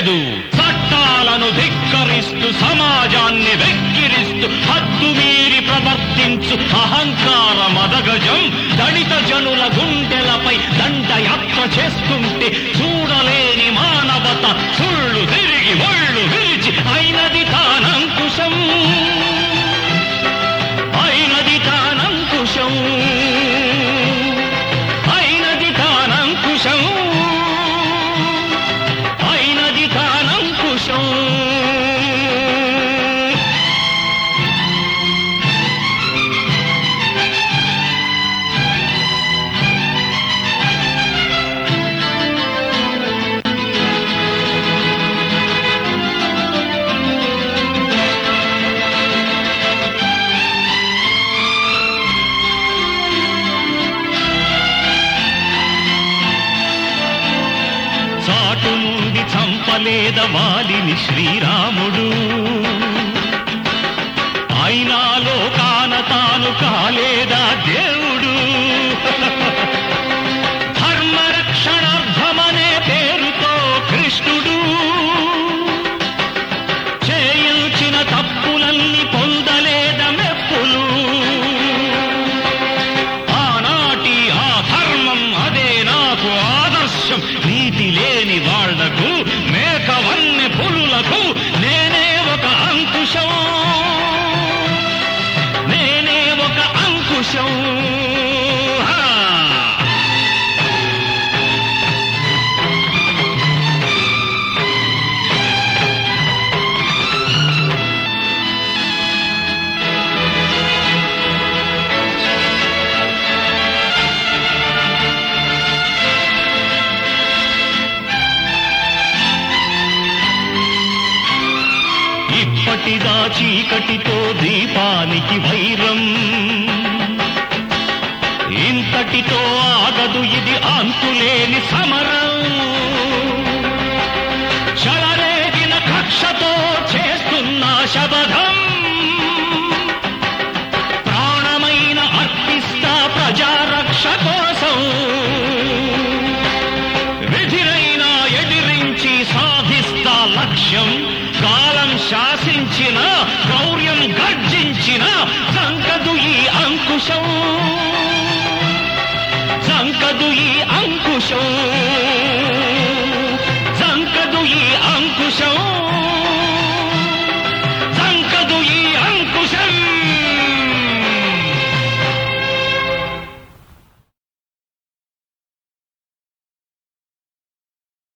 లేదు చట్టాలను ధిక్కరిస్తూ సమాజాన్ని వెక్కిరిస్తూ హద్దు మీరి ప్రవర్తించు అహంకార మదగజం దళిత జనుల గుండెలపై దండయాత్ర చేస్తుంటే చూడలేని మానవత సుళ్ళు తిరిగి ఒళ్ళు విరిచి అయినది తానంకుశం అయినది తానంకుశం అయినది తానంకుశం అయినది తానంకుశం చాటు నుండి చంపలేద వాలిని శ్రీరాముడు అయినాలో కాన తాను కాలేదా దేవుడు ధర్మరక్షణార్థమనే పేరుతో కృష్ణుడు చేయించిన తప్పులన్నీ పొందలేద మెప్పులు ఆనాటి ఆ ధర్మం అదే నాకు ఆదర్శం నీతి లేని వాళ్లకు మేకవన్నె పులులకు నేనే ఒక అంకుశం నేనే ఒక అంకుశం హా! ఇప్పటిదా చీకటితో దీపానికి వైరం ఇంతటితో ఆగదు ఇది అంతులేని సమరం చలరేగిన కక్షతో చేస్తున్న శబదం ప్రాణమైన అర్పిస్తా ప్రజారక్ష కోసం విధిరైనా ఎదిరించి సాధిస్తా లక్ష్యం కాలం శాసించిన గౌర్యం గర్జించిన సంకదు ఈ అంకుశం సంకదు ఈ అంకుశం